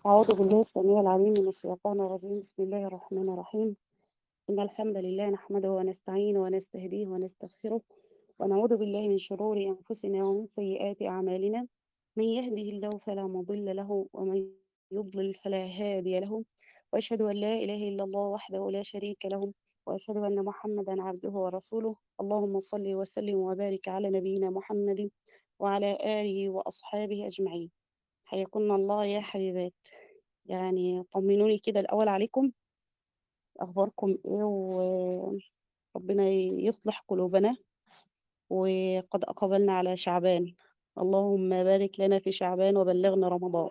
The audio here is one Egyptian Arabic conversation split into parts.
أعوذ بالله السميع العليم من الشيطان الرجيم بسم الله الرحمن الرحيم إن الحمد لله نحمده ونستعينه ونستهديه ونستغفره ونعوذ بالله من شرور أنفسنا ومن سيئات أعمالنا من يهده الله فلا مضل له ومن يضلل فلا هادي له وأشهد أن لا إله إلا الله وحده لا شريك له وأشهد أن محمدا عبده ورسوله اللهم صل وسلم وبارك على نبينا محمد وعلى آله وأصحابه أجمعين حياكم الله يا حبيبات يعني طمنوني كده الأول عليكم أخباركم إيه وربنا يصلح قلوبنا وقد أقبلنا على شعبان اللهم بارك لنا في شعبان وبلغنا رمضان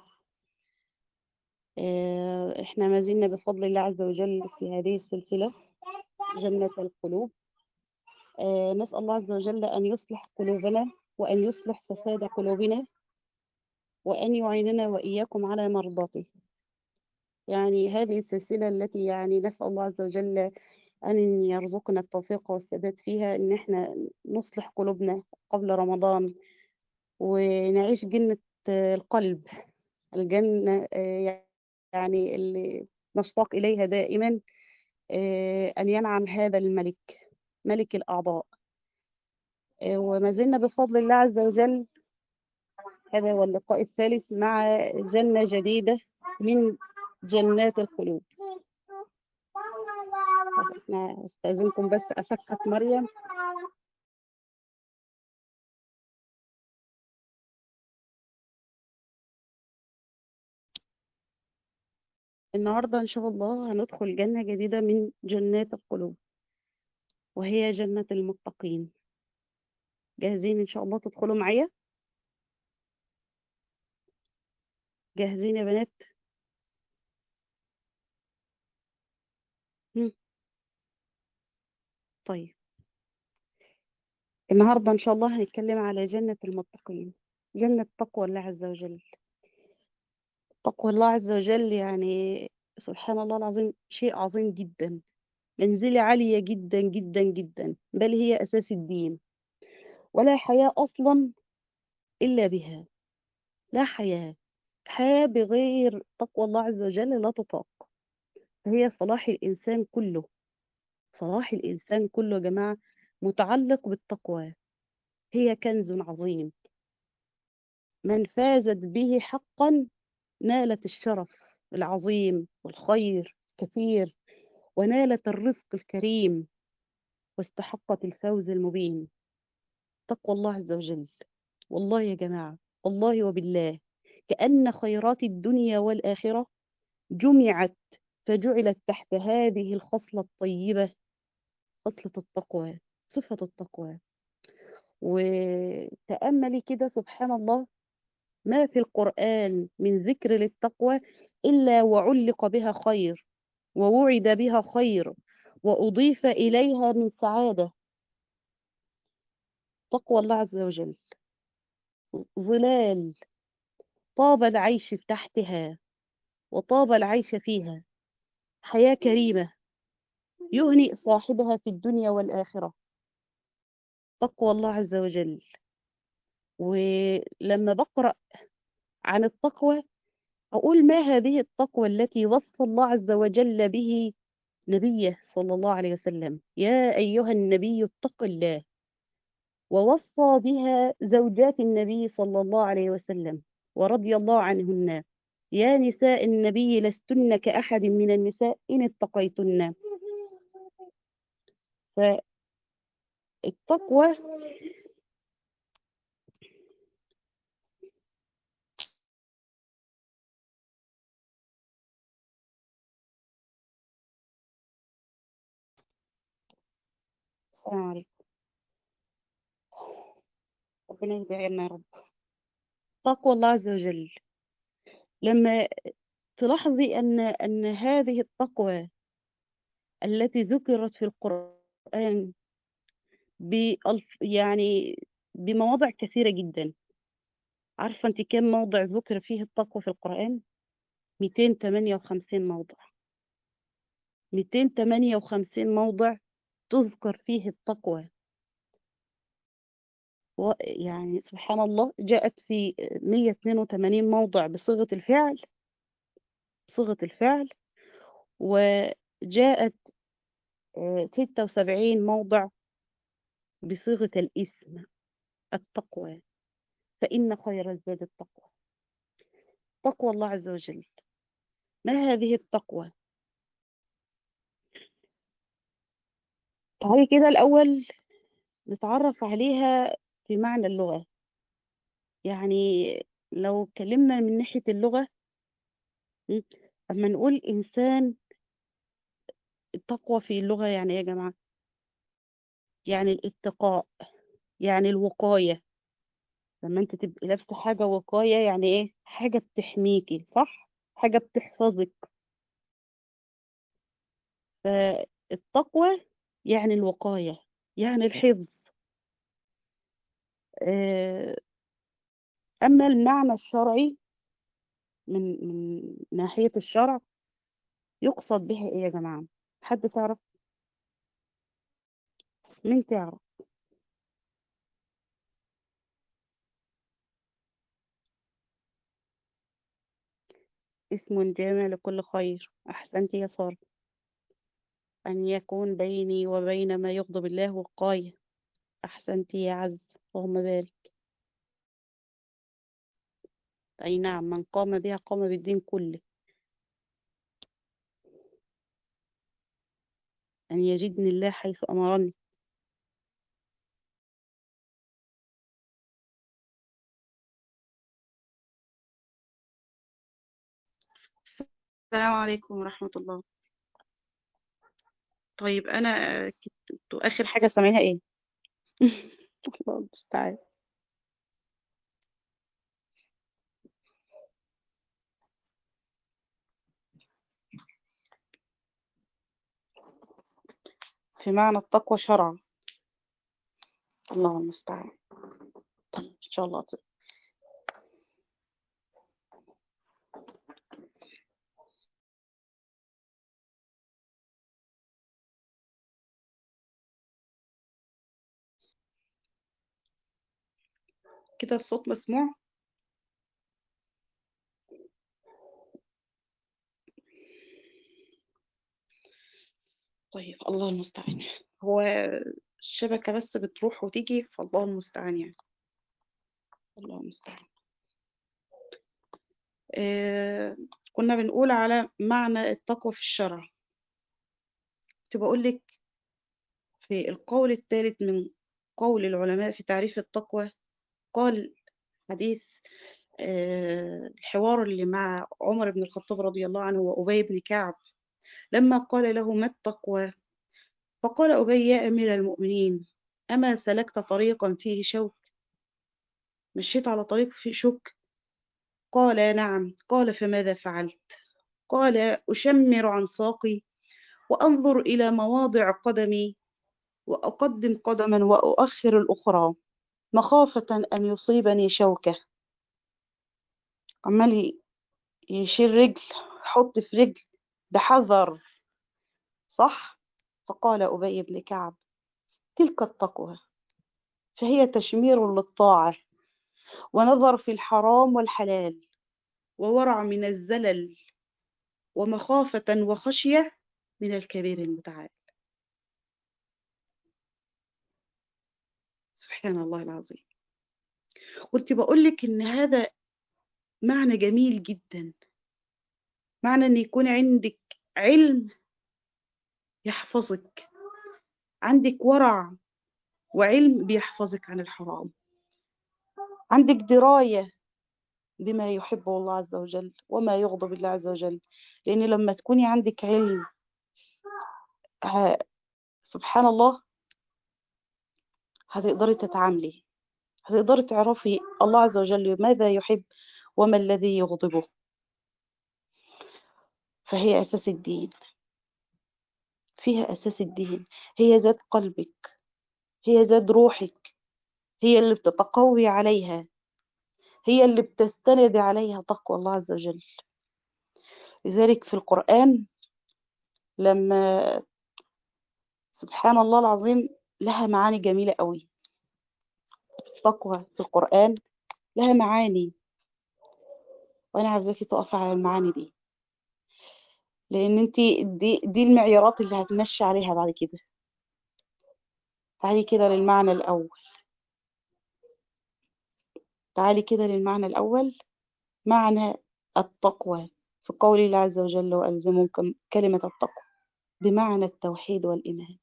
آه، إحنا ما زلنا بفضل الله عز وجل في هذه السلسلة جنة القلوب آه، نسأل الله عز وجل أن يصلح قلوبنا وأن يصلح فساد قلوبنا وأن يعيننا وإياكم على مرضاته يعني هذه السلسلة التي يعني نسأل الله عز وجل أن يرزقنا التوفيق والسداد فيها إن إحنا نصلح قلوبنا قبل رمضان ونعيش جنة القلب الجنة آه، يعني اللي نشتاق إليها دائما آه، أن ينعم هذا الملك ملك الأعضاء آه، وما زلنا بفضل الله عز وجل هذا هو اللقاء الثالث مع جنة جديدة من جنات القلوب طب احنا استاذنكم بس اسكت مريم النهارده ان شاء الله هندخل جنة جديدة من جنات القلوب وهي جنة المتقين جاهزين ان شاء الله تدخلوا معايا جاهزين يا بنات مم. طيب النهارده ان شاء الله هنتكلم على جنة المتقين جنة تقوى الله عز وجل تقوى الله عز وجل يعني سبحان الله العظيم شيء عظيم جدا منزلة عالية جدا جدا جدا بل هي أساس الدين ولا حياة أصلا إلا بها لا حياة حياة بغير تقوى الله عز وجل لا تطاق فهي صلاح الإنسان كله صلاح الإنسان كله يا جماعة متعلق بالتقوى هي كنز عظيم من فازت به حقا نالت الشرف العظيم والخير الكثير ونالت الرزق الكريم واستحقت الفوز المبين تقوى الله عز وجل والله يا جماعة والله وبالله كأن خيرات الدنيا والآخرة جمعت فجعلت تحت هذه الخصلة الطيبة خصلة التقوى صفة التقوى وتأملي كده سبحان الله ما في القرآن من ذكر للتقوى إلا وعلق بها خير ووعد بها خير وأضيف إليها من سعادة تقوى الله عز وجل ظلال طاب العيش تحتها وطاب العيش فيها حياة كريمة يهنئ صاحبها في الدنيا والآخرة تقوى الله عز وجل ولما بقرأ عن التقوى أقول ما هذه التقوى التي وصف الله عز وجل به نبيه صلى الله عليه وسلم يا أيها النبي اتق الله ووصى بها زوجات النبي صلى الله عليه وسلم ورضي الله عنهن يا نساء النبي لستن كأحد من النساء إن اتقيتن فالتقوى السلام عليكم ربنا يهدي لنا يا رب تقوى الله عز وجل لما تلاحظي أن أن هذه التقوى التي ذكرت في القرآن بألف يعني بمواضع كثيرة جدا عارفة أنت كم موضع ذكر فيه التقوى في القرآن 258 موضع 258 موضع تذكر فيه التقوى و- يعني سبحان الله جاءت في 182 موضع بصيغة الفعل بصيغة الفعل وجاءت آه، 76 موضع بصيغة الاسم التقوى فإن خير الزاد التقوى تقوى الله عز وجل ما هذه التقوى تعالي كده الأول نتعرف عليها في معنى اللغة يعني لو اتكلمنا من ناحية اللغة م، أما نقول إنسان التقوى في اللغة يعني إيه يا جماعة يعني الاتقاء يعني الوقاية لما انت تبقي لابسة حاجة وقاية يعني ايه حاجة بتحميكي صح حاجة بتحفظك فالتقوى يعني الوقاية يعني الحفظ آه، أما المعنى الشرعي من من ناحية الشرع يقصد بها ايه يا جماعة حد تعرف مين تعرف اسم جامع لكل خير أحسنت يا سارة أن يكون بيني وبين ما يغضب الله وقاية أحسنت يا عز اللهم بارك أي نعم من قام بها قام بالدين كله أن يجدني الله حيث أمرني السلام عليكم ورحمة الله طيب أنا آه، كنت آخر حاجة سامعها إيه الله المستعان في معنى التقوى شرعا الله المستعان طيب إن شاء الله أطلع. كده الصوت مسموع طيب الله المستعان هو الشبكة بس بتروح وتيجي فالله المستعان يعني الله المستعان آه كنا بنقول على معنى التقوى في الشرع كنت بقول لك في القول الثالث من قول العلماء في تعريف التقوى قال حديث آه، الحوار اللي مع عمر بن الخطاب رضي الله عنه وأبي بن كعب لما قال له ما التقوى فقال أبي يا أمير المؤمنين أما سلكت طريقا فيه شوك مشيت على طريق فيه شوك قال نعم قال فماذا فعلت قال أشمر عن ساقي وأنظر إلى مواضع قدمي وأقدم قدما وأؤخر الأخرى مخافة أن يصيبني شوكة عمال يشيل رجل يحط في رجل بحذر صح فقال أبي بن كعب تلك التقوى فهي تشمير للطاعة ونظر في الحرام والحلال وورع من الزلل ومخافة وخشية من الكبير المتعال سبحان الله العظيم كنت بقول لك إن هذا معنى جميل جدا معنى إن يكون عندك علم يحفظك عندك ورع وعلم بيحفظك عن الحرام عندك دراية بما يحبه الله عز وجل وما يغضب الله عز وجل لأن لما تكوني عندك علم ه- سبحان الله هتقدري تتعاملي هتقدري تعرفي الله عز وجل ماذا يحب وما الذي يغضبه فهي أساس الدين فيها أساس الدين هي ذات قلبك هي ذات روحك هي اللي بتتقوي عليها هي اللي بتستند عليها تقوى الله عز وجل لذلك في القرآن لما سبحان الله العظيم لها معاني جميلة قوي التقوى في القرآن لها معاني وأنا عايزاكي تقفي على المعاني دي لان انت دي دي المعيارات اللي هتمشي عليها بعد كده تعالي كده للمعنى الاول تعالي كده للمعنى الاول معنى التقوى في قول الله عز وجل وألزمكم كلمة التقوى بمعنى التوحيد والإيمان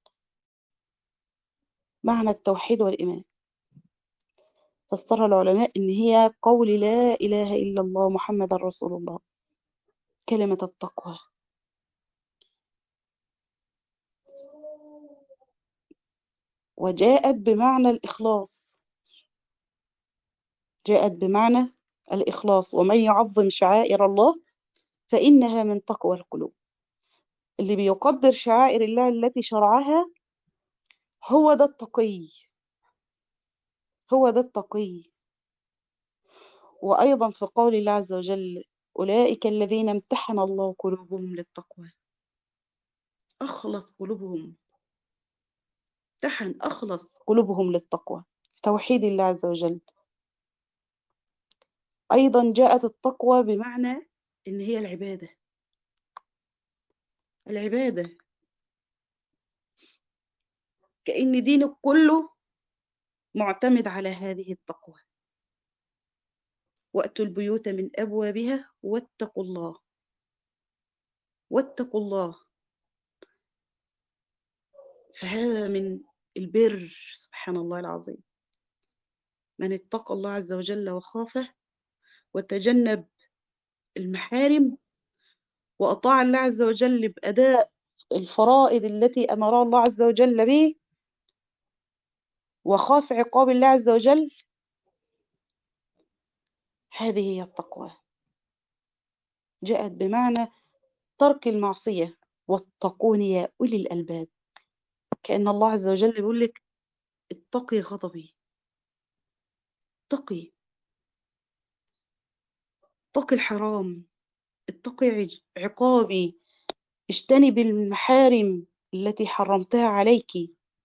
معنى التوحيد والإيمان فسرها العلماء إن هي قول لا إله إلا الله محمد رسول الله كلمة التقوى وجاءت بمعنى الإخلاص جاءت بمعنى الإخلاص ومن يعظم شعائر الله فإنها من تقوى القلوب اللي بيقدر شعائر الله التي شرعها هو ده التقي هو ده التقي وأيضا في قول الله عز وجل أولئك الذين امتحن الله قلوبهم للتقوى أخلص قلوبهم امتحن أخلص قلوبهم للتقوى توحيد الله عز وجل أيضا جاءت التقوى بمعنى إن هي العبادة العبادة كأن دينك كله معتمد على هذه التقوى وأتوا البيوت من أبوابها واتقوا الله واتقوا الله فهذا من البر سبحان الله العظيم من اتقى الله عز وجل وخافه وتجنب المحارم وأطاع الله عز وجل بأداء الفرائض التي أمر الله عز وجل به وخاف عقاب الله عز وجل هذه هي التقوى جاءت بمعنى ترك المعصية واتقون يا أولي الألباب كأن الله عز وجل يقول لك اتقي غضبي اتقي اتقي الحرام اتقي عقابي اجتنب المحارم التي حرمتها عليك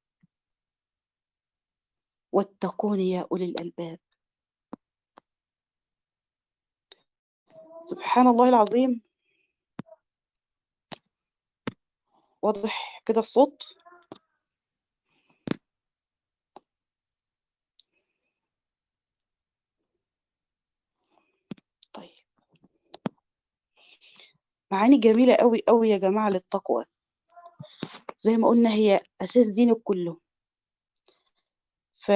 واتقون يا أولي الألباب سبحان الله العظيم واضح كده الصوت طيب معاني جميلة قوي قوي يا جماعة للتقوى زي ما قلنا هي أساس دينك كله ف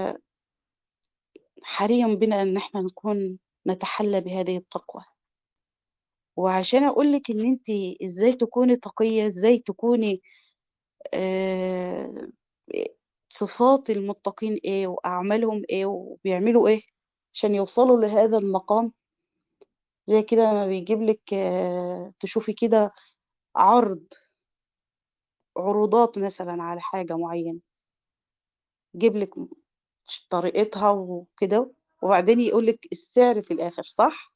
حري بنا ان احنا نكون نتحلى بهذه التقوى وعشان اقولك ان انت ازاي تكوني تقية ازاي تكوني آه صفات المتقين ايه واعمالهم ايه وبيعملوا ايه عشان يوصلوا لهذا المقام زي كده لما بيجيب لك آه تشوفي كده عرض عروضات مثلا على حاجة معينة يجيب لك طريقتها وكده وبعدين يقول لك السعر في الآخر صح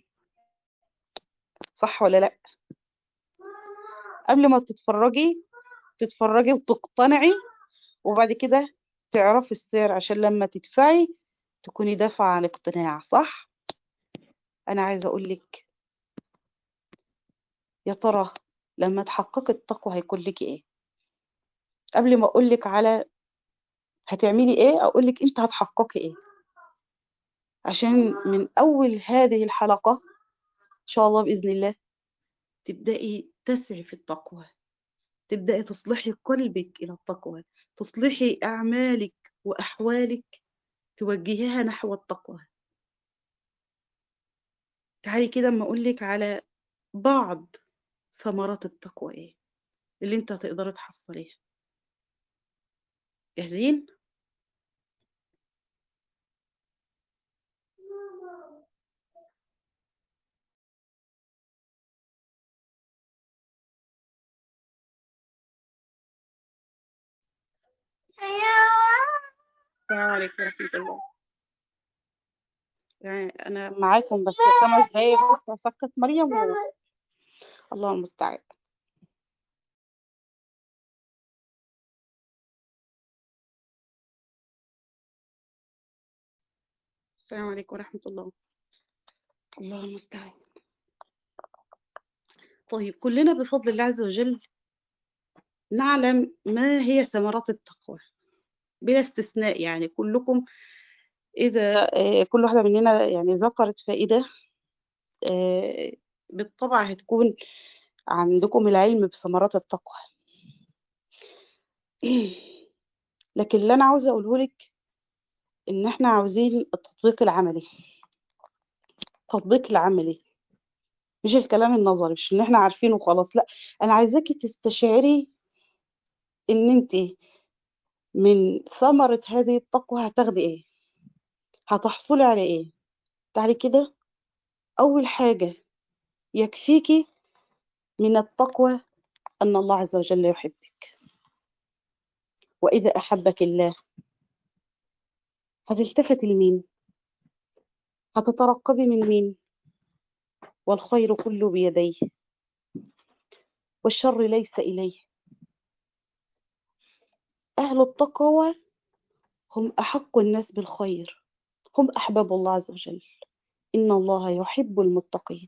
صح ولا لا قبل ما تتفرجي تتفرجي وتقتنعي وبعد كده تعرفي السعر عشان لما تدفعي تكوني دافعة عن اقتناع صح أنا عايزة أقول لك يا ترى لما تحققي التقوى هيكون لك إيه قبل ما أقول لك على هتعملي إيه أقول لك أنت هتحققي إيه عشان من أول هذه الحلقة إن شاء الله بإذن الله تبدأي تسعي في التقوى تبدأي تصلحي قلبك إلى التقوى تصلحي أعمالك وأحوالك توجهيها نحو التقوى تعالي كده أما أقولك على بعض ثمرات التقوى إيه اللي أنت هتقدري تحصليها جاهزين؟ السلام عليكم ورحمة الله يعني أنا معاكم بس خمس دقايق بس أسكت مريم و... الله المستعان السلام عليكم ورحمة الله الله المستعان طيب كلنا بفضل الله عز وجل نعلم ما هي ثمرات التقوى بلا استثناء يعني كلكم إذا آه، كل واحدة مننا يعني ذكرت فائدة آه، بالطبع هتكون عندكم العلم بثمرات التقوى لكن اللي أنا عاوزة أقوله لك إن إحنا عاوزين التطبيق العملي التطبيق العملي مش الكلام النظري مش إن إحنا عارفينه وخلاص لا أنا عايزاكي تستشعري إن أنت من ثمرة هذه التقوى هتاخدي إيه هتحصلي على إيه تعالي كده أول حاجة يكفيكي من التقوى أن الله عز وجل يحبك وإذا أحبك الله هتلتفت لمين هتترقبي من مين والخير كله بيديه والشر ليس إليه أهل التقوى هم أحق الناس بالخير هم أحباب الله عز وجل إن الله يحب المتقين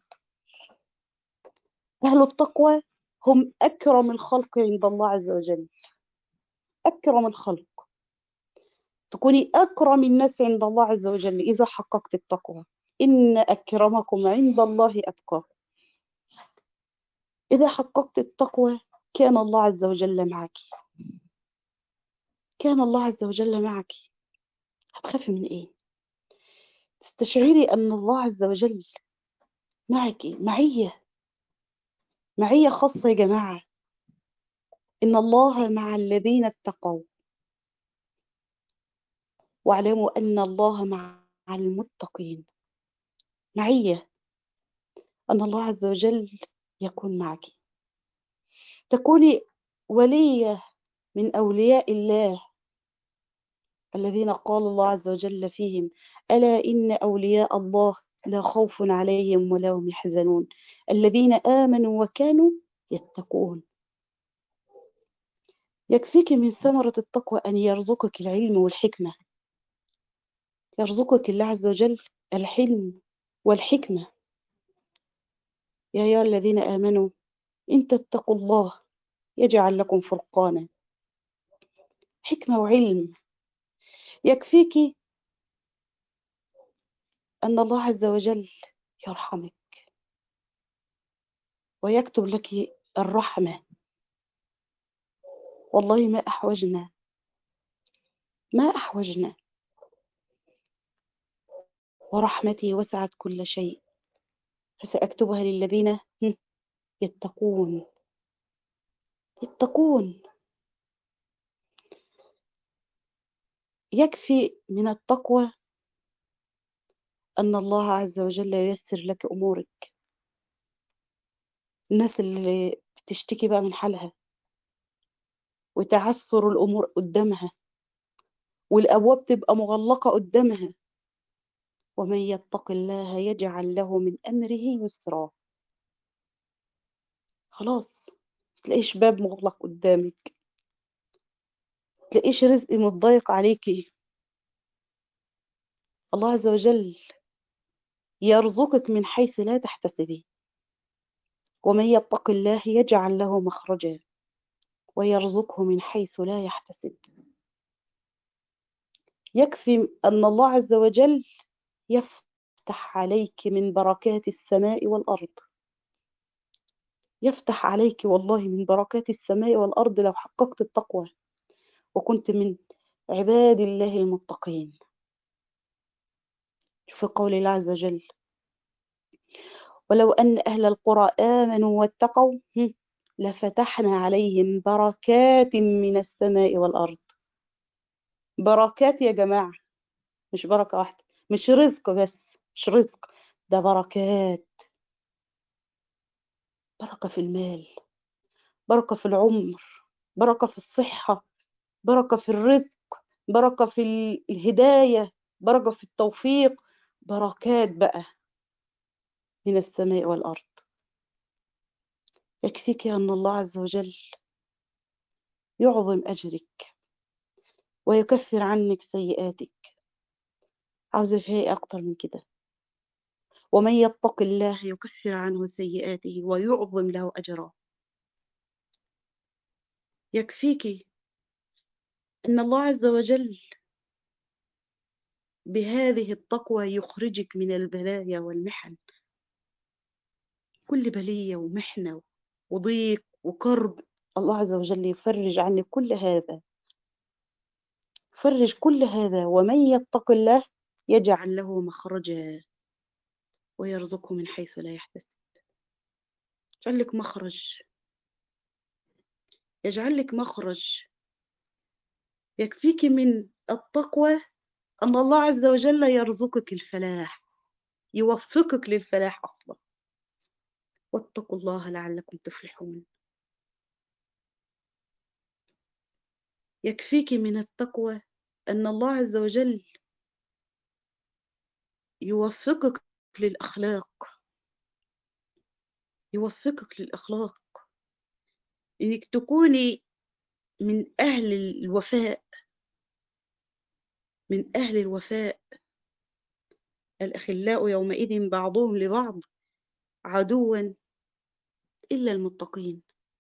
أهل التقوى هم أكرم الخلق عند الله عز وجل أكرم الخلق تكوني أكرم الناس عند الله عز وجل إذا حققت التقوى إن أكرمكم عند الله أتقاكم إذا حققت التقوى كان الله عز وجل معك كان الله عز وجل معك هتخافي من إيه تستشعري أن الله عز وجل معك معية معية خاصة يا جماعة إن الله مع الذين اتقوا واعلموا أن الله مع المتقين معية أن الله عز وجل يكون معك تكوني ولية من أولياء الله الذين قال الله عز وجل فيهم ألا إن أولياء الله لا خوف عليهم ولا هم يحزنون الذين آمنوا وكانوا يتقون يكفيك من ثمرة التقوى أن يرزقك العلم والحكمة يرزقك الله عز وجل الحلم والحكمة يا أيها الذين آمنوا إن تتقوا الله يجعل لكم فرقانا حكمة وعلم يكفيك أن الله عز وجل يرحمك ويكتب لك الرحمة والله ما أحوجنا ما أحوجنا ورحمتي وسعت كل شيء فسأكتبها للذين يتقون يتقون يكفي من التقوى أن الله عز وجل ييسر لك أمورك الناس اللي بتشتكي بقى من حالها وتعثر الأمور قدامها والأبواب تبقى مغلقة قدامها ومن يتق الله يجعل له من أمره يسرا خلاص تلاقيش باب مغلق قدامك تلاقيش رزق متضايق عليكي الله عز وجل يرزقك من حيث لا تحتسبي ومن يتق الله يجعل له مخرجا ويرزقه من حيث لا يحتسب يكفي أن الله عز وجل يفتح عليك من بركات السماء والأرض يفتح عليك والله من بركات السماء والأرض لو حققت التقوى وكنت من عباد الله المتقين في قول الله عز وجل ولو أن أهل القرى آمنوا واتقوا لفتحنا عليهم بركات من السماء والأرض بركات يا جماعة مش بركة واحدة مش رزق بس مش رزق ده بركات بركة في المال بركة في العمر بركة في الصحة بركة في الرزق بركة في الهداية بركة في التوفيق بركات بقى من السماء والأرض يكفيك أن الله عز وجل يعظم أجرك ويكفر عنك سيئاتك عاوزة في ايه أكتر من كده ومن يتق الله يكفر عنه سيئاته ويعظم له أجرا يكفيك أن الله عز وجل بهذه التقوى يخرجك من البلايا والمحن كل بلية ومحنة وضيق وكرب الله عز وجل يفرج عنك كل هذا فرج كل هذا ومن يتق الله يجعل له مخرجا ويرزقه من حيث لا يحتسب يجعل لك مخرج يجعل لك مخرج يكفيك من التقوى أن الله عز وجل يرزقك الفلاح يوفقك للفلاح أصلا واتقوا الله لعلكم تفلحون يكفيك من التقوى أن الله عز وجل يوفقك للأخلاق يوفقك للأخلاق إنك تكوني من أهل الوفاء من أهل الوفاء الأخلاء يومئذ بعضهم لبعض عدوا إلا المتقين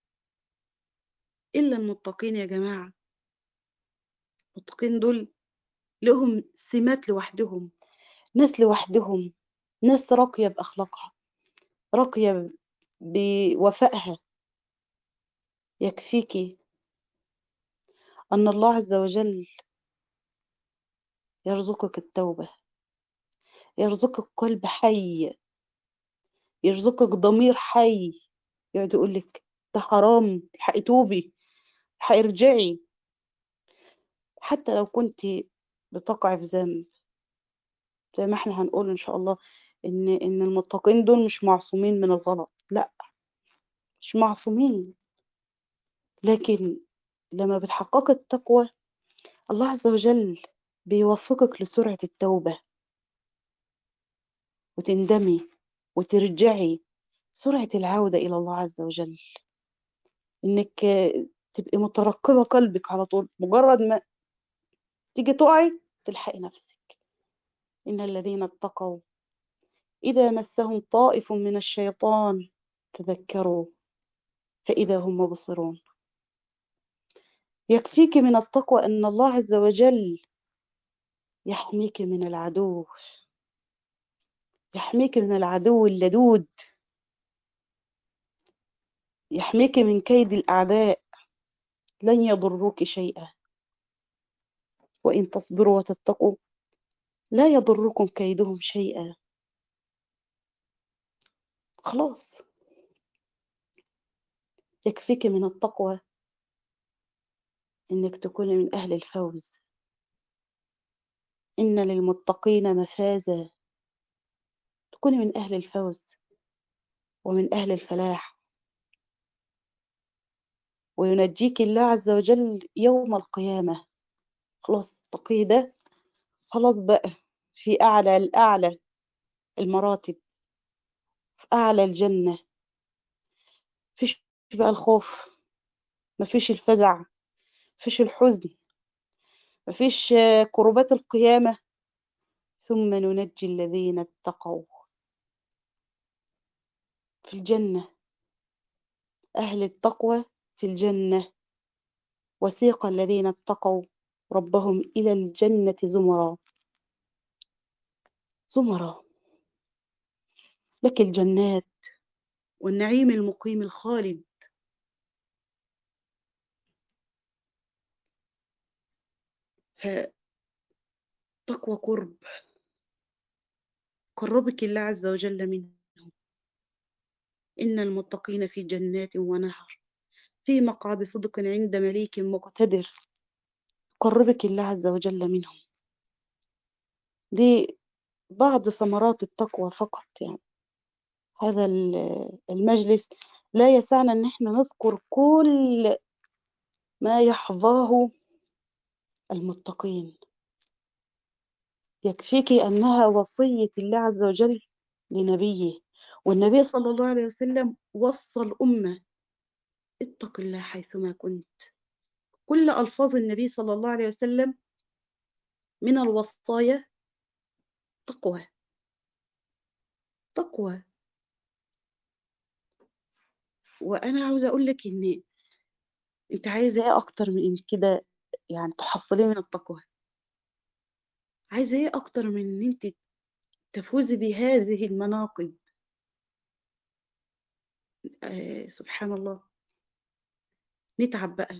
إلا المتقين يا جماعة المتقين دول لهم سمات لوحدهم ناس لوحدهم ناس راقية بأخلاقها راقية بوفائها يكفيك أن الله عز وجل يرزقك التوبة يرزقك قلب حي يرزقك ضمير حي يقعد يقول لك ده حرام الحقي توبي الحقي ارجعي حتى لو كنت بتقعي في ذنب زي ما احنا هنقول ان شاء الله ان ان المتقين دول مش معصومين من الغلط لا مش معصومين لكن لما بتحققي التقوى الله عز وجل بيوفقك لسرعة التوبة وتندمي وترجعي سرعة العودة إلى الله عز وجل إنك تبقي مترقبة قلبك على طول مجرد ما تيجي تقعي تلحقي نفسك إن الذين اتقوا إذا مسهم طائف من الشيطان تذكروا فإذا هم مبصرون يكفيك من التقوى أن الله عز وجل يحميك من العدو يحميك من العدو اللدود يحميك من كيد الأعداء لن يضروك شيئا وإن تصبروا وتتقوا لا يضركم كيدهم شيئا خلاص يكفيك من التقوى إنك تكوني من أهل الفوز إن للمتقين مفازا تكوني من أهل الفوز ومن أهل الفلاح وينجيك الله عز وجل يوم القيامة خلاص التقي ده خلاص بقى في أعلى الأعلى المراتب في أعلى الجنة مفيش بقى الخوف مفيش الفزع مفيش الحزن مفيش كربات القيامة ثم ننجي الذين اتقوا في الجنة أهل التقوى في الجنة وسيق الذين اتقوا ربهم إلى الجنة زمرا زمرا لك الجنات والنعيم المقيم الخالد فتقوى قرب قربك الله عز وجل منه إن المتقين في جنات ونهر في مقعد صدق عند مليك مقتدر قربك الله عز وجل منهم دي بعض ثمرات التقوى فقط يعني هذا المجلس لا يسعنا ان احنا نذكر كل ما يحظاه المتقين يكفيك انها وصية الله عز وجل لنبيه والنبي صلى الله عليه وسلم وصى الأمة اتق الله حيثما كنت كل ألفاظ النبي صلى الله عليه وسلم من الوصايا تقوى تقوى وأنا عاوزة أقول لك إن أنتِ عايزة إيه أكتر من كده يعني تحصّليه من التقوى؟ عايزة إيه أكتر من إن أنتِ تفوزي بهذه المناقب؟ آآ سبحان الله. نتعب بقى.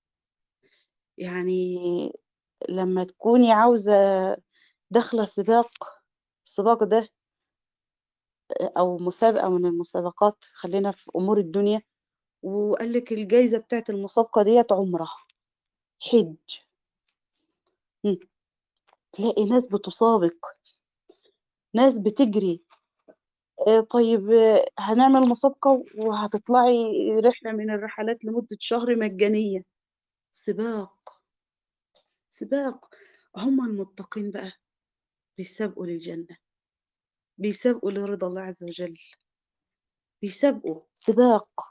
يعني لمّا تكوني عاوزة داخلة سباق، السباق ده آآ أو مسابقة من المسابقات، خلّينا في أمور الدنيا، وقال لِك الجايزة بتاعة المسابقة ديّة عُمرة، حِج. إمم. تلاقي ناس بتسابق، ناس بتجري. آآ طيب هنعمل مسابقة وهتطلعي رحلة من الرحلات لمدة شهر مجانية. سباق. سباق. هم المتقين بقى بيسابقوا للجنة. بيسابقوا لرضا الله عز وجل. بيسابقوا، سباق.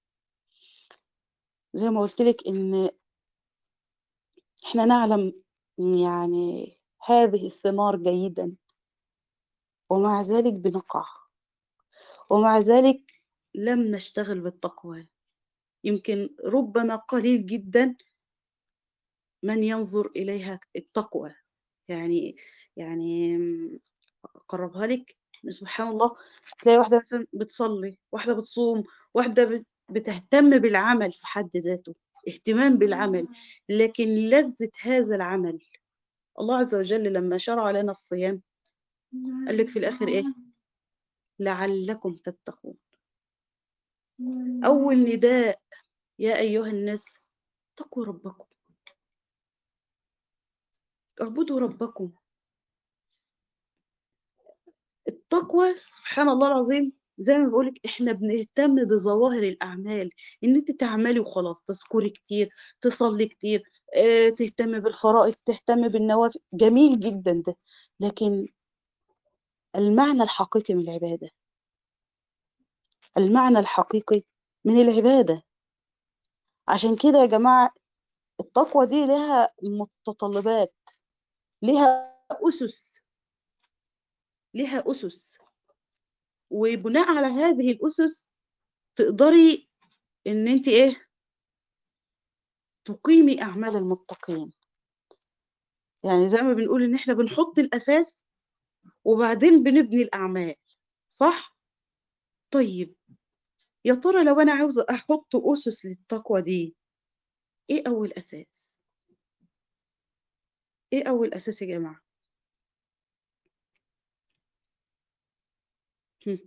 زي ما قُلت لِك إن إحنا نعلم يعني هذه الثمار جيدًا. ومع ذلك بنقع. ومع ذلك لم نشتغل بالتقوى. يمكن ربما قليل جدًا من ينظر إليها التقوى. يعني يعني آمم أقرّبها لِك، سبحان الله تلاقي واحدة مثلًا بتصلّي، واحدة بتصوم، واحدة بت بتهتم بالعمل في حد ذاته، اهتمام بالعمل، لكن لذة هذا العمل، الله عز وجل لمّا شرع لنا الصيام قال لِك في الآخر إيه؟ لعلكم تتقون. أول نداء يا أيها الناس اتقوا ربكم. اعبدوا ربكم. التقوى سبحان الله العظيم زي ما باقول لِك إحنا بنهتم بظواهر الأعمال، إن أنتِ تعملي وخلاص، تذكري كتير، تصلّي كتير، آآ تهتمي بالفرائض، تهتمي بالنوافل، جميل جدًا ده، لكن المعنى الحقيقي من العبادة. المعنى الحقيقي من العبادة. عشان كده يا جماعة التقوى دي ليها متطلبات، ليها أُسس. ليها أُسس. وبناء على هذه الأُسس تقدري إن أنتِ إيه تقيمي أعمال المتقين. يعني زي ما بنقول إن إحنا بنحط الأساس وبعدين بنبني الأعمال، صح؟ طيب يا ترى لو أنا عاوزة أحط أُسس للتقوى دي، إيه أول أساس؟ إيه أول أساس يا جماعة؟ إمم.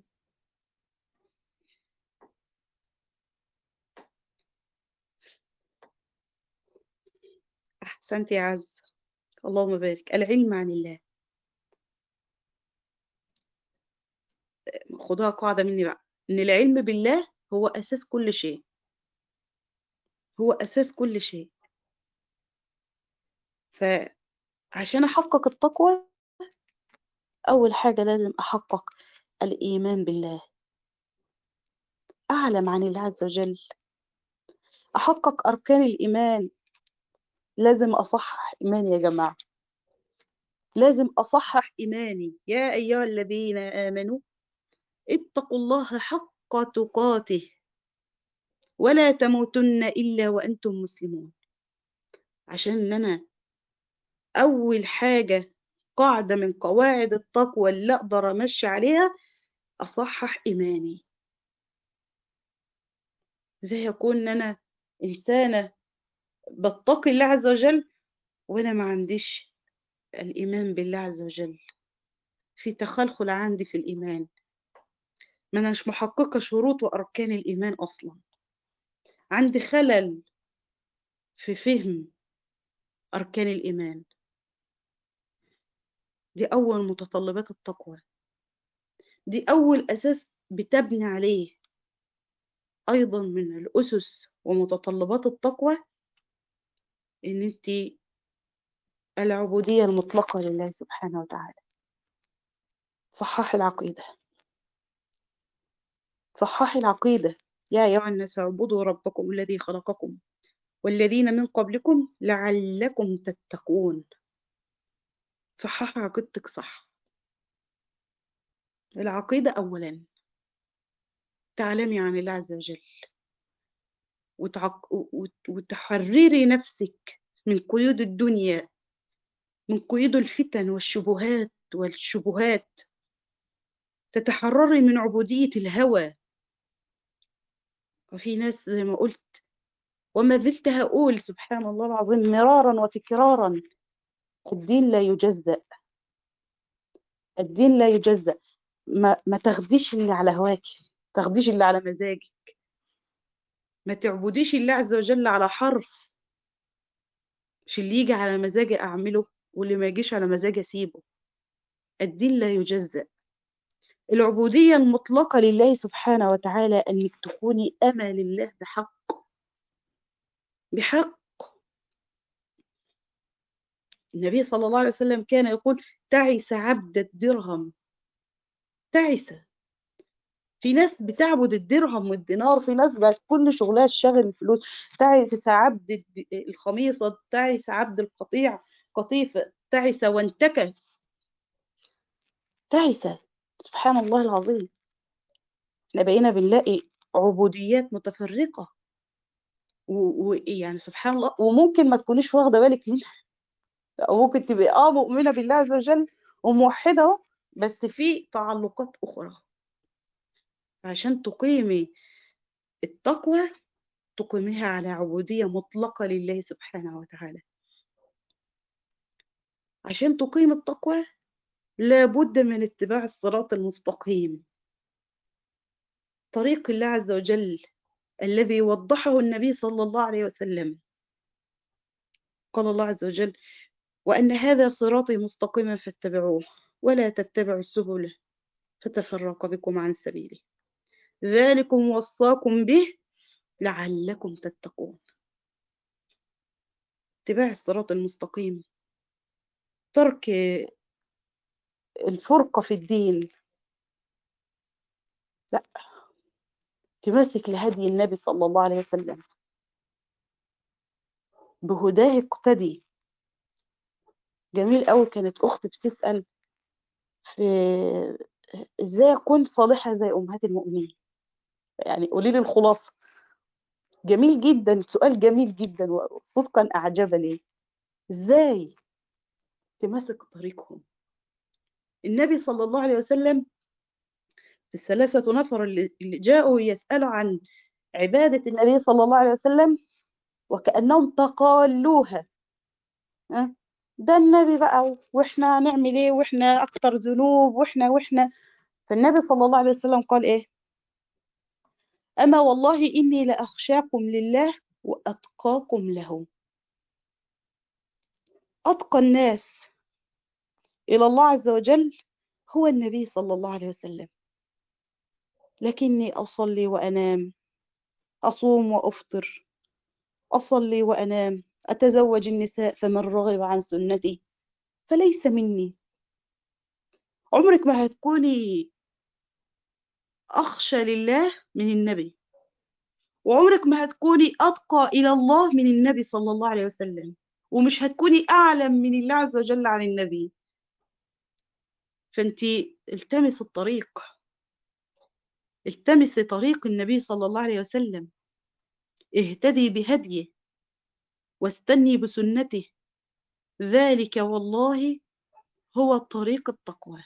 أحسنتِ يا عزة، اللهم بارك، العلم عن الله. آآ خدوها قاعدة مني بقى، إن العلم بالله هو أساس كل شيء. هو أساس كل شيء. فعشان أحقق التقوى أول حاجة لازم أحقق الإيمان بالله. أعلم عن الله عز وجل. أحقق أركان الإيمان. لازم أصحّح إيماني يا جماعة. لازم أصحّح إيماني، يا أيها الذين آمنوا اتقوا الله حق تقاته. ولا تموتن إلا وأنتم مسلمون. عشان أنا أول حاجة قاعدة من قواعد التقوى اللي أقدر أمشّي عليها، أصحّح إيماني. إزاي أكون إن أنا إنسانة باتقي الله عز وجل وأنا ما عنديش الإيمان بالله عز وجل. في تخلخل عندي في الإيمان. ما أناش محققة شروط وأركان الإيمان أصلًا. عندي خلل في فهم أركان الإيمان. دي أول متطلبات التقوى. دي أول أساس بتبني عليه. أيضًا من الأُسس ومتطلبات التقوى إن أنتِ العبودية المطلقة لله سبحانه وتعالى. صحّحي العقيدة. صحّحي العقيدة، يا أيها الناس اعبدوا ربكم الذي خلقكم والذين من قبلكم لعلكم تتقون. صحّحي عقيدتِك صح. العقيدة أولا تعلمي عن الله عز وجل وتعق... وت- وتحرري نفسك من قيود الدنيا من قيود الفتن والشبهات والشبهات تتحرري من عبودية الهوى وفي ناس زي ما قلت وما زلت هقول سبحان الله العظيم مرارا وتكرارا الدين لا يجزأ الدين لا يجزأ ما, ما تاخديش اللي على هواكي ما تاخديش اللي على مزاجك ما تعبديش الله عز وجل على حرف مش اللي يجي على مزاجي أعمله واللي ما يجيش على مزاجي أسيبه الدين لا يجزأ العبودية المطلقة لله سبحانه وتعالى أنك تكوني أمة لله بحق بحق النبي صلى الله عليه وسلم كان يقول تعس عبد الدرهم تعس في ناس بتعبد الدرهم والدينار في ناس بقت كل شغلها الشغل الفلوس تعس عبد الد- الخميصة تعس عبد القطيع قطيفة تعس وانتكس تعس سبحان الله العظيم احنا بقينا بنلاقي عبوديات متفرقة ويعني سبحان الله وممكن ما تكونيش واخدة بالك منها أو ممكن تبقي اه مؤمنة بالله عز وجل وموحدة اهو بس في تعلقات أخرى عشان تقيمي التقوى تقيميها على عبودية مطلقة لله سبحانه وتعالى عشان تقيم التقوى لابد من اتباع الصراط المستقيم طريق الله عز وجل الذي وضحه النبي صلى الله عليه وسلم قال الله عز وجل وأن هذا صراطي مستقيما فاتبعوه ولا تتبعوا السبل فتفرق بكم عن سبيله ذلكم وصاكم به لعلكم تتقون اتباع الصراط المستقيم ترك الفرقة في الدين لا تمسك لهدي النبي صلى الله عليه وسلم بهداه اقتدي جميل قوي كانت أخت بتسأل في ازاي اكون صالحة زي أمهات المؤمنين يعني قولي لي الخلاصة جميل جدا سؤال جميل جدا وصدقا أعجبني ازاي تمسك طريقهم النبي صلى الله عليه وسلم الثلاثة نفر اللي اللي جاءوا يسألوا عن عبادة النبي صلى الله عليه وسلم وكأنهم تقالوها ها؟ ده النبي بقى واحنا هنعمل ايه واحنا اكتر ذنوب واحنا واحنا فالنبي صلى الله عليه وسلم قال ايه اما والله اني لاخشاكم لله واتقاكم له اتقى الناس الى الله عز وجل هو النبي صلى الله عليه وسلم لكني اصلي وانام اصوم وافطر اصلي وانام اتزوج النساء فمن رغب عن سنتي فليس مني عمرك ما هتكوني أخشى لله من النبي وعمرك ما هتكوني أتقى إلى الله من النبي صلى الله عليه وسلم ومش هتكوني أعلم من الله عز وجل عن النبي فأنت التمس الطريق التمس طريق النبي صلى الله عليه وسلم اهتدي بهديه واستني بسنته ذلك والله هو طريق التقوى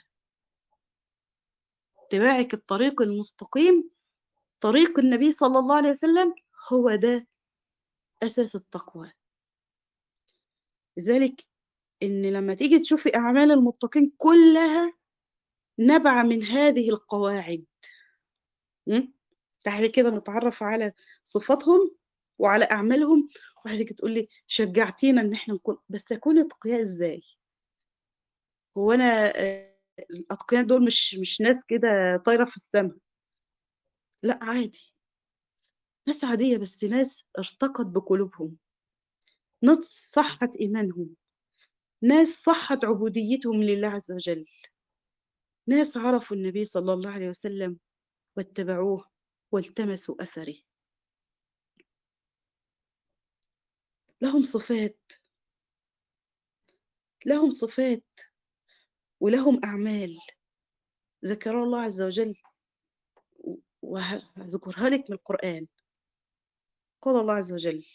اتباعك الطريق المستقيم طريق النبي صلى الله عليه وسلم هو ده أساس التقوى لذلك إن لما تيجي تشوفي أعمال المتقين كلها نبع من هذه القواعد م? تعالي كده نتعرف على صفاتهم وعلى أعمالهم وبعد كده تقولي شجعتينا إن احنا نكون بس أكون أتقياء إزاي؟ هو أنا آه، الأتقياء دول مش مش ناس كده طايرة في السماء لا عادي ناس عادية بس ناس ارتقت بقلوبهم ناس صحت إيمانهم ناس صحت عبوديتهم لله عز وجل ناس عرفوا النبي صلى الله عليه وسلم واتبعوه والتمسوا أثره لهم صفات لهم صفات ولهم أعمال ذكر الله عز وجل وهذكرها لك من القرآن قال الله عز وجل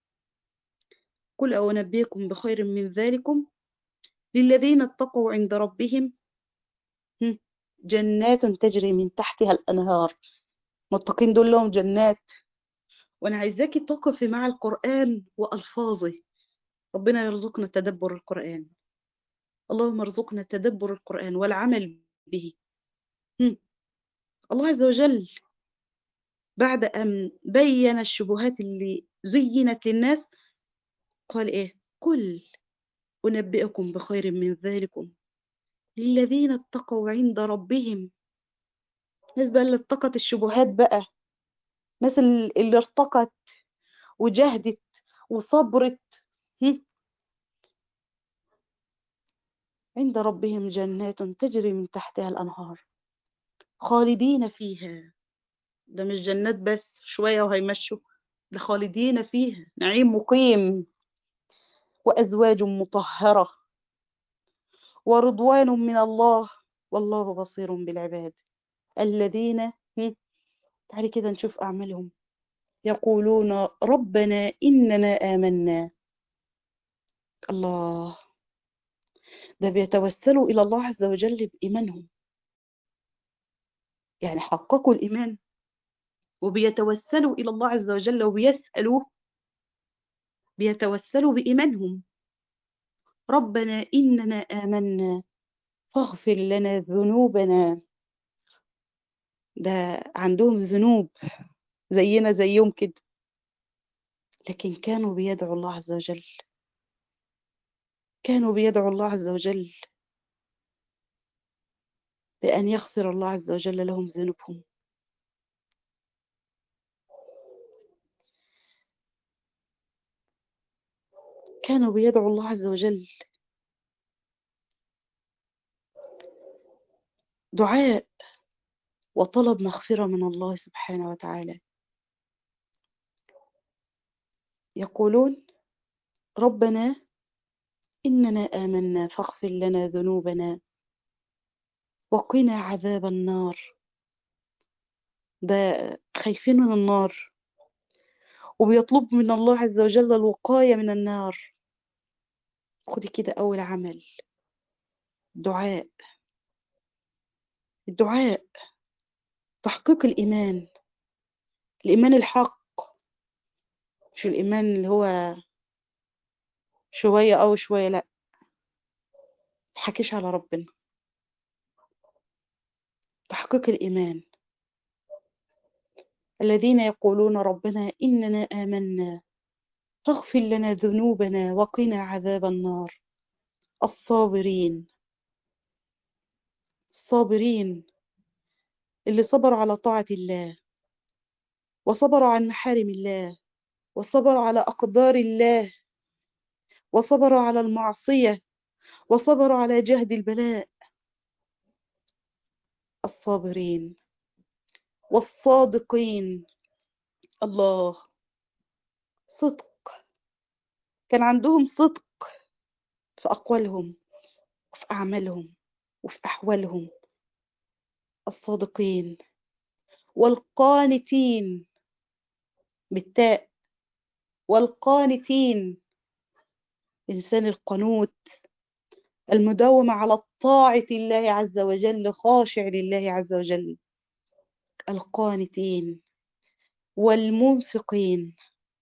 قل أو أنبئكم بخير من ذلكم للذين اتقوا عند ربهم هم، جنات تجري من تحتها الأنهار متقين دول لهم جنات وأنا عايزاكي تقفي مع القرآن وألفاظه ربنا يرزقنا تدبر القرآن اللهم ارزقنا تدبر القرآن والعمل به هم. الله عز وجل بعد أن بين الشبهات اللي زينت للناس قال إيه قل أنبئكم بخير من ذلكم للذين اتقوا عند ربهم ناس بقى اللي اتقت الشبهات بقى ناس ال- اللي ارتقت وجهدت وصبرت هم. عند ربهم جنات تجري من تحتها الأنهار خالدين فيها ده مش جنات بس شوية وهيمشوا ده خالدين فيها نعيم مقيم وأزواج مطهرة ورضوان من الله والله بصير بالعباد الذين هم، تعالي كده نشوف أعمالهم يقولون ربنا إننا آمنا الله ده بيتوسلوا إلى الله عز وجل بإيمانهم يعني حققوا الإيمان وبيتوسلوا إلى الله عز وجل وبيسألوه بيتوسلوا بإيمانهم ربنا إننا آمنا فاغفر لنا ذنوبنا ده عندهم ذنوب زينا زيهم كده لكن كانوا بيدعوا الله عز وجل كانوا بيدعوا الله عز وجل بأن يغفر الله عز وجل لهم ذنوبهم كانوا بيدعوا الله عز وجل دعاء وطلب مغفرة من الله سبحانه وتعالى يقولون ربنا إننا آمنا فاغفر لنا ذنوبنا وقنا عذاب النار ده خايفين من النار وبيطلب من الله عز وجل الوقاية من النار خدي كده أول عمل دعاء الدعاء تحقيق الإيمان الإيمان الحق مش الإيمان اللي هو شوية أو شوية لأ تحكيش على ربنا تحقيق الإيمان الذين يقولون ربنا إننا آمنا فاغفر لنا ذنوبنا وقنا عذاب النار الصابرين الصابرين اللي صبروا على طاعة الله وصبروا عن محارم الله وصبروا على أقدار الله وصبروا على المعصية وصبروا على جهد البلاء الصابرين والصادقين الله صدق كان عندهم صدق في أقوالهم وفي أعمالهم وفي أحوالهم الصادقين والقانتين بالتاء والقانتين إنسان القنوت المداوم على طاعة الله عز وجل خاشع لله عز وجل القانتين والمنفقين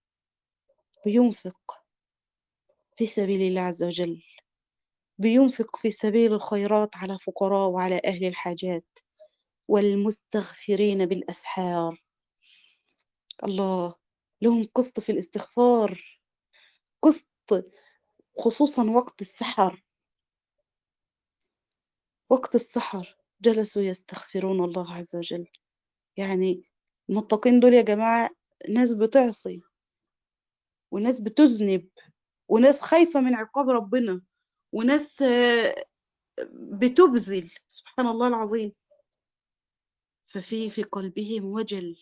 بينفق في سبيل الله عز وجل بينفق في سبيل الخيرات على فقراء وعلى أهل الحاجات والمستغفرين بالأسحار الله لهم قسط في الاستغفار قسط خصوصا وقت السحر وقت السحر جلسوا يستغفرون الله عز وجل يعني المتقين دول يا جماعة ناس بتعصي وناس بتذنب وناس خايفة من عقاب ربنا وناس آه، بتبذل سبحان الله العظيم ففي في قلبهم وجل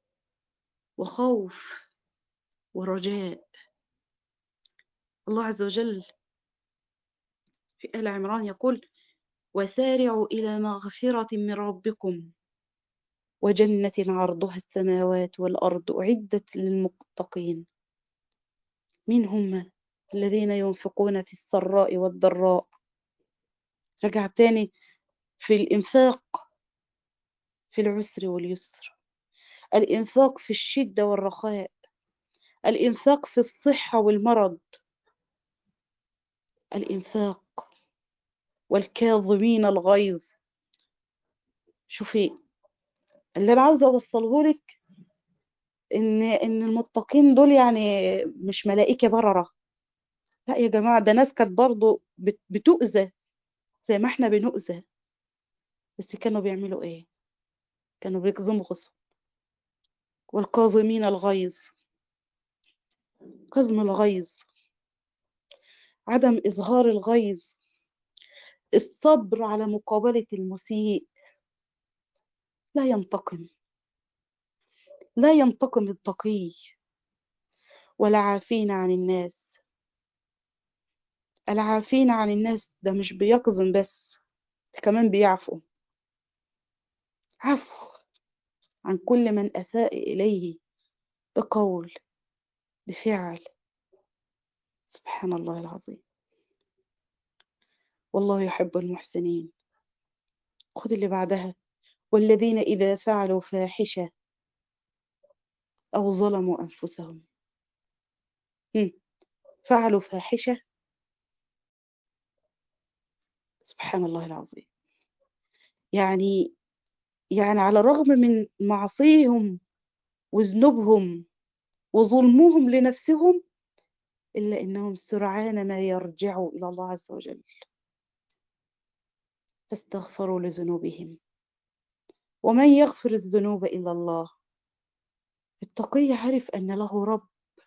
وخوف ورجاء الله عز وجل في آل عمران يقول وسارعوا إلى مغفرة من ربكم وجنة عرضها السماوات والأرض أعدت للمتقين مين هم الذين ينفقون في السراء والضراء رجع تاني في الإنفاق في العسر واليسر الإنفاق في الشدة والرخاء الإنفاق في الصحة والمرض الإنفاق والكاظمين الغيظ شوفي اللي أنا عاوزة أوصله لك إن إن المتقين دول يعني مش ملائكة بررة لا يا جماعة ده ناس كانت برضه بت- بتؤذى زي ما احنا بنؤذى بس كانوا بيعملوا ايه كانوا بيكظموا غصب والكاظمين الغيظ كظم الغيظ عدم إظهار الغيظ الصبر على مقابلة المسيء لا ينتقم لا ينتقم التقي ولا عافين عن الناس العافين عن الناس ده مش بيقظم بس ده كمان بيعفو عفو عن كل من أساء إليه بقول بفعل سبحان الله العظيم والله يحب المحسنين خد اللي بعدها والذين إذا فعلوا فاحشة أو ظلموا أنفسهم هم، فعلوا فاحشة سبحان الله العظيم يعني يعني على الرغم من معصيهم وذنوبهم وظلمهم لنفسهم إلا إنهم سرعان ما يرجعوا إلى الله عز وجل فاستغفروا لذنوبهم ومن يغفر الذنوب إلا الله التقي عرف أن له رب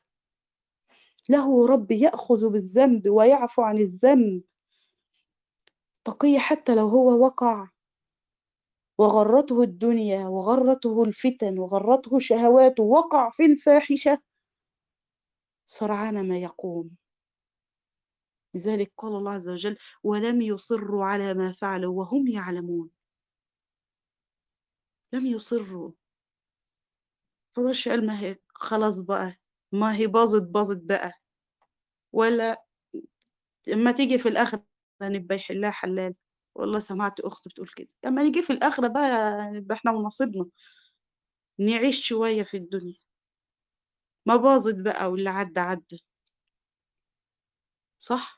له رب يأخذ بالذنب ويعفو عن الذنب تقي حتى لو هو وقع وغرته الدنيا وغرته الفتن وغرته شهواته وقع في الفاحشة سرعان ما يقوم لذلك قال الله عز وجل ولم يصروا على ما فعلوا وهم يعلمون لم يصروا فضلش قال ما هي خلاص بقى ما هي باظت باظت بقى ولا لما تيجي في الآخرة نبقى يحلها حلال والله سمعت أخت بتقول كده لما نيجي في الآخرة بقى نبقى احنا ونصيبنا نعيش شوية في الدنيا ما باظت بقى واللي عدى عدى صح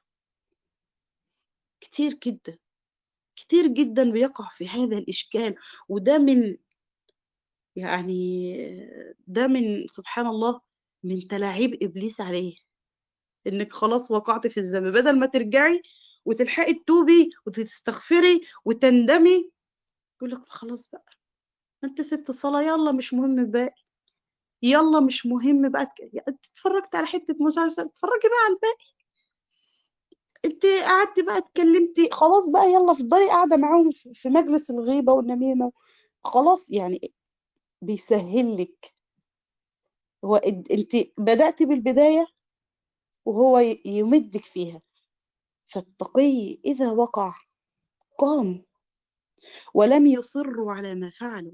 كتير جدا كتير جدا بيقع في هذا الإشكال وده من يعني ده من سبحان الله من تلاعيب إبليس عليه إنك خلاص وقعت في الذنب بدل ما ترجعي وتلحقي تتوبي وتستغفري وتندمي يقول لك خلاص بقى انت سبت الصلاة يلا مش مهم الباقي يلا مش مهم بقى تك- اتفرجت على حتة مسلسل اتفرجي بقى على الباقي انت قعدتي بقى اتكلمتي خلاص بقى يلا افضلي قاعدة معاهم في في مجلس الغيبة والنميمة خلاص يعني بيسهل لك هو اد- انت بدأتي بالبداية وهو ي- يمدك فيها فالتقي إذا وقع قام ولم يصروا على ما فعلوا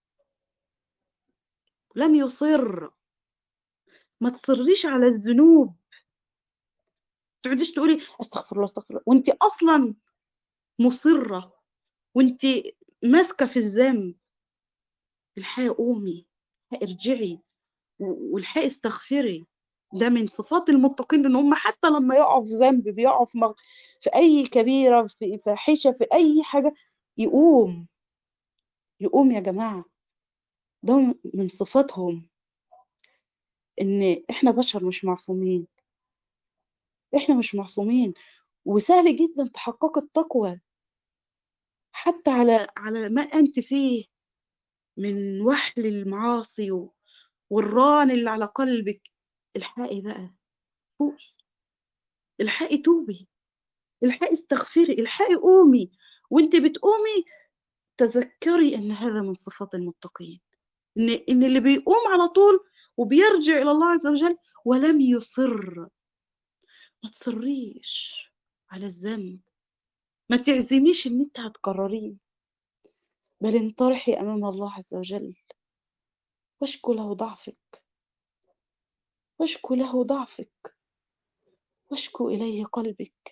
لم يصر ما تصريش على الذنوب تقعديش تقولي استغفر الله استغفر الله وانت اصلا مصرة وانت ماسكة في الذنب الحقي قومي الحقي ارجعي و- والحقي استغفري ده من صفات المتقين ان هم حتى لما يقعوا في ذنب بيقعوا في مغ... في اي كبيرة في فاحشة في اي حاجة يقوم يقوم يا جماعة ده من صفاتهم ان احنا بشر مش معصومين احنا مش معصومين وسهل جدا تحقق التقوى حتى على على ما انت فيه من وحل المعاصي و- والران اللي على قلبك الحقي بقى فوقي الحقي توبي الحقي استغفري الحقي قومي وانت بتقومي تذكري ان هذا من صفات المتقين ان ان اللي بيقوم على طول وبيرجع الى الله عز وجل ولم يصر ما تصريش على الذنب ما تعزميش ان انت هتكرريه بل انطرحي امام الله عز وجل واشكو له ضعفك واشكو له ضعفك واشكو اليه قلبك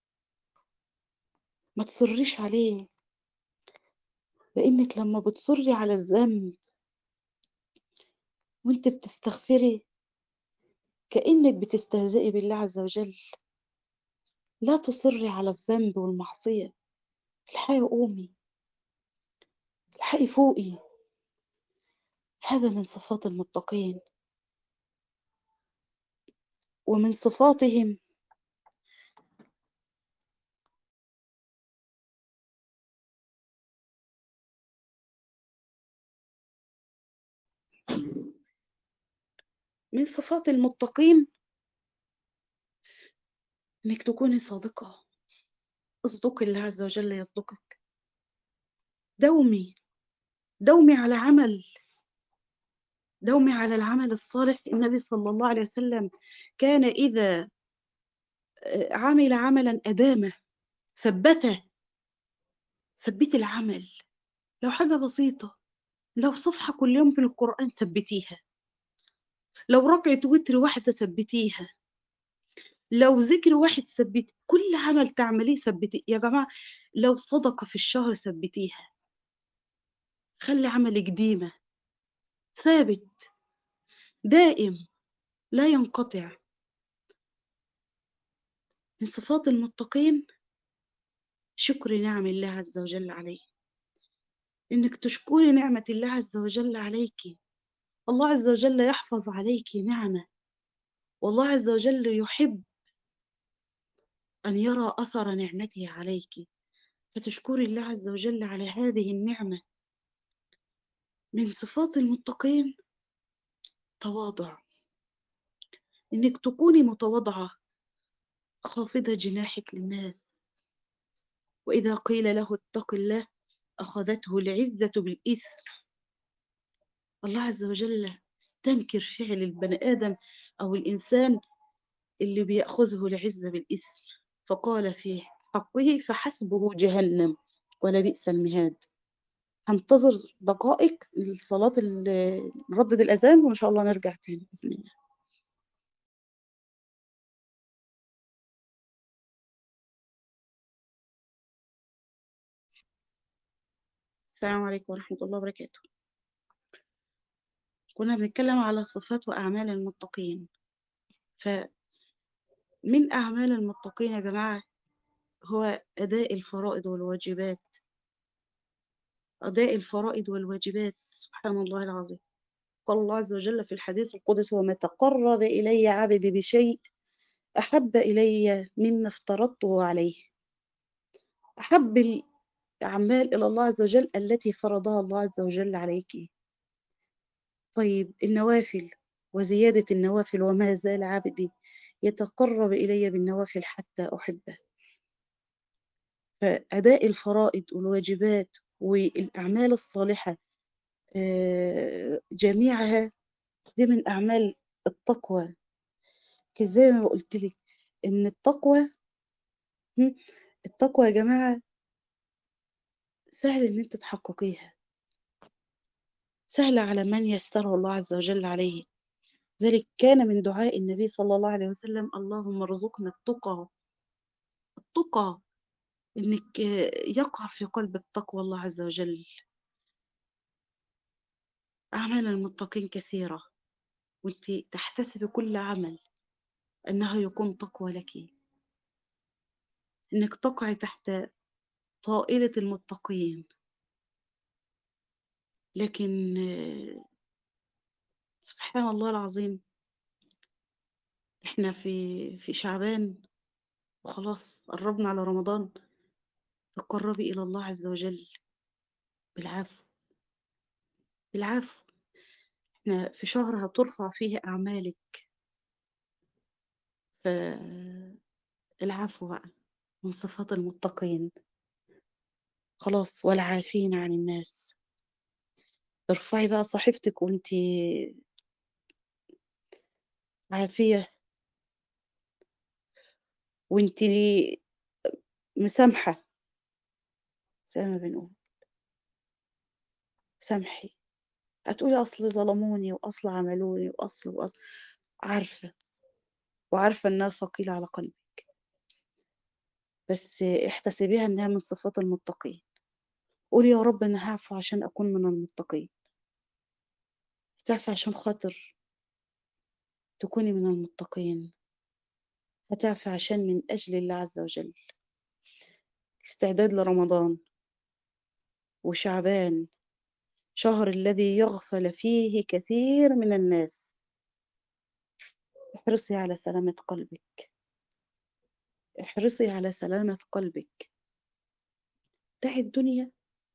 ما تصريش عليه لانك لما بتصري على الذنب وانت بتستغفري كانك بتستهزئي بالله عز وجل لا تصري على الذنب والمعصيه الحقي قومي الحقي فوقي هذا من صفات المتقين ومن صفاتهم من صفات المتقين انك تكوني صادقة اصدقي الله عز وجل يصدقك دومي دومي على عمل دومي على العمل الصالح النبي صلى الله عليه وسلم كان إذا عمل عملا أدامه ثبته ثبتي العمل لو حاجة بسيطة لو صفحة كل يوم في القرآن ثبتيها لو ركعة وتر واحدة ثبتيها لو ذكر واحد ثبتي كل عمل تعمليه ثبتي يا جماعة لو صدقة في الشهر ثبتيها خلي عملك ديمة ثابت دائم لا ينقطع من صفات المتقين شكر نعم الله عز وجل عليه انك تشكري نعمة الله عز وجل عليك الله عز وجل يحفظ عليك نعمة والله عز وجل يحب أن يرى أثر نعمته عليك فتشكري الله عز وجل على هذه النعمة من صفات المتقين تواضع إنك تكوني متواضعة خافضة جناحك للناس وإذا قيل له اتق الله أخذته العزة بالإثم الله عز وجل تنكر فعل البني آدم أو الإنسان اللي بيأخذه العزة بالإثم فقال في حقه فحسبه جهنم ولبئس المهاد هنتظر دقائق لصلاة نردد الأذان وإن شاء الله نرجع تاني بإذن الله السلام عليكم ورحمة الله وبركاته كنا بنتكلم على صفات وأعمال المتقين فمن أعمال المتقين يا جماعة هو أداء الفرائض والواجبات أداء الفرائض والواجبات سبحان الله العظيم قال الله عز وجل في الحديث القدسي وما تقرب إلي عبدي بشيء أحب إلي مما افترضته عليه أحب الأعمال إلى الله عز وجل التي فرضها الله عز وجل عليك طيب النوافل وزيادة النوافل وما زال عبدي يتقرب إلي بالنوافل حتى أحبه فأداء الفرائض والواجبات والأعمال الصالحة جميعها دي من أعمال التقوى زي ما قلت لك إن التقوى التقوى يا جماعة سهل إن أنت تحققيها سهل على من يسره الله عز وجل عليه ذلك كان من دعاء النبي صلى الله عليه وسلم اللهم ارزقنا التقى التقى انك يقع في قلبك تقوى الله عز وجل أعمال المتقين كثيرة وانت تحتسب كل عمل أنه يكون تقوى لك إنك تقعي تحت طائلة المتقين لكن سبحان الله العظيم احنا في في شعبان وخلاص قربنا على رمضان تقربي إلى الله عز وجل بالعفو بالعفو احنا في شهر هترفع فيه أعمالك فالعفو بقى من صفات المتقين خلاص والعافين عن الناس ارفعي بقى صحيفتك وانتي عافية وانتي مسامحة زي ما بنقول سامحي هتقولي أصل ظلموني وأصل عملوني وأصل وأصل عارفة وعارفة إنها ثقيلة على قلبك بس احتسبيها إنها من صفات المتقين قولي يا رب أنا هعفو عشان أكون من المتقين هتعفي عشان خاطر تكوني من المتقين هتعفي عشان من أجل الله عز وجل استعداد لرمضان وشعبان شهر الذي يغفل فيه كثير من الناس احرصي على سلامة قلبك احرصي على سلامة قلبك دعي الدنيا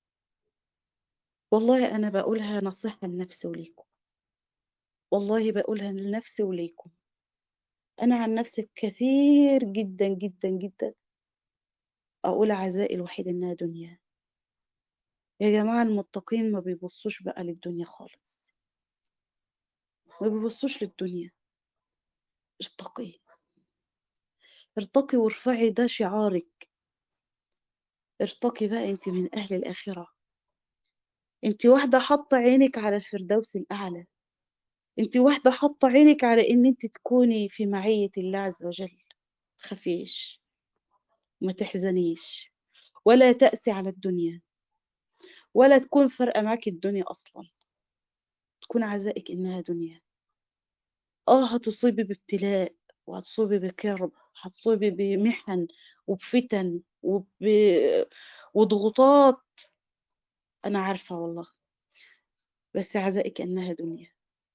والله أنا بقولها نصيحة لنفسي وليكم والله بقولها لنفسي وليكم أنا عن نفسي كثير جدا جدا جدا أقول عزائي الوحيد إنها دنيا يا جماعة المتقين ما بيبصوش بقى للدنيا خالص ما بيبصوش للدنيا ارتقي ارتقي وارفعي ده شعارك ارتقي بقى انت من أهل الآخرة انت واحدة حاطة عينك على الفردوس الأعلى انت واحدة حاطة عينك على ان انت تكوني في معية الله عز وجل تخافيش ما تحزنيش ولا تأسي على الدنيا ولا تكون فارقة معاكي الدنيا أصلا تكون عزائك إنها دنيا آه هتصيبي بابتلاء وهتصيبي بكرب هتصيبي بمحن وبفتن وب... وضغوطات أنا عارفة والله بس عزائك إنها دنيا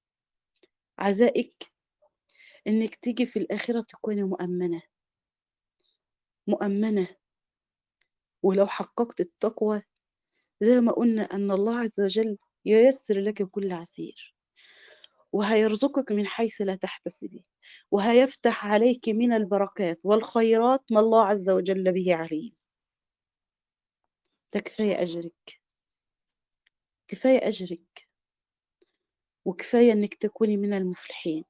عزائك إنك تيجي في الآخرة تكوني مؤمنة مؤمنة ولو حققت التقوى زي ما قلنا أن الله عز وجل ييسر لك كل عسير وهيرزقك من حيث لا تحتسبي وهيفتح عليك من البركات والخيرات ما الله عز وجل به عليم ده كفاية أجرك كفاية أجرك وكفاية أنك تكوني من المفلحين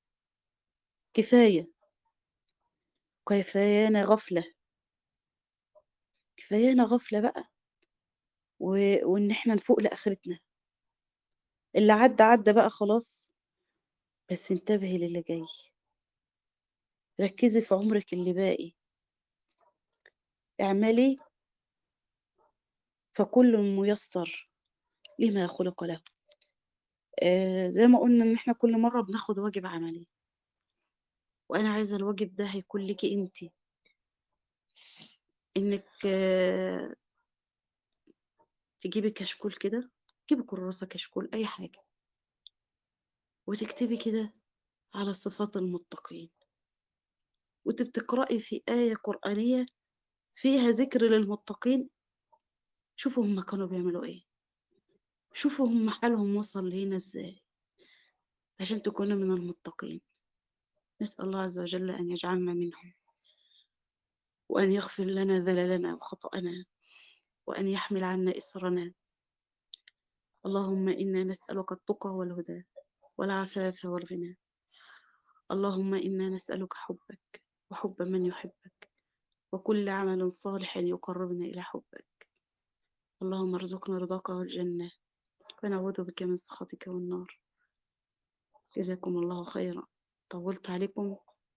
كفاية كفايانا غفلة كفايانا غفلة بقى و... وإن احنا نفوق لآخرتنا اللي عدى عدى بقى خلاص بس انتبهي للي جاي ركزي في عمرك اللي باقي اعملي فكل ميسر لما خلق له آه زي ما قلنا ان احنا كل مرة بناخد واجب عملي وانا عايزة الواجب ده هيكون ليكي انتي انك آه تجيبي كشكول كده تجيبي كراسة كشكول اي حاجة وتكتبي كده على صفات المتقين وتقرأي في آية قرآنية فيها ذكر للمتقين شوفوا هم كانوا بيعملوا ايه شوفوا هم حالهم وصل لينا ازاي عشان تكونوا من المتقين نسأل الله عز وجل أن يجعلنا منهم وأن يغفر لنا ذللنا وخطأنا وأن يحمل عنا إسرنا اللهم إنا نسألك التقى والهدى والعفاف والغنى اللهم إنا نسألك حبك وحب من يحبك وكل عمل صالح يقربنا إلى حبك اللهم ارزقنا رضاك والجنة ونعوذ بك من سخطك والنار جزاكم الله خيرا طولت عليكم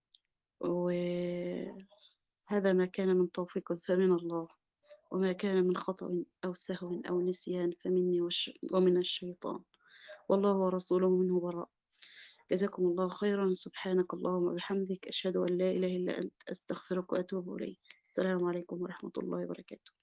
وهذا ما كان من توفيق فمن الله وما كان من خطأ أو سهو أو نسيان فمني والش... ومن الشيطان والله ورسوله منه براء جزاكم الله خيرا سبحانك اللهم وبحمدك أشهد أن لا إله إلا أنت أستغفرك وأتوب إليك السلام عليكم ورحمة الله وبركاته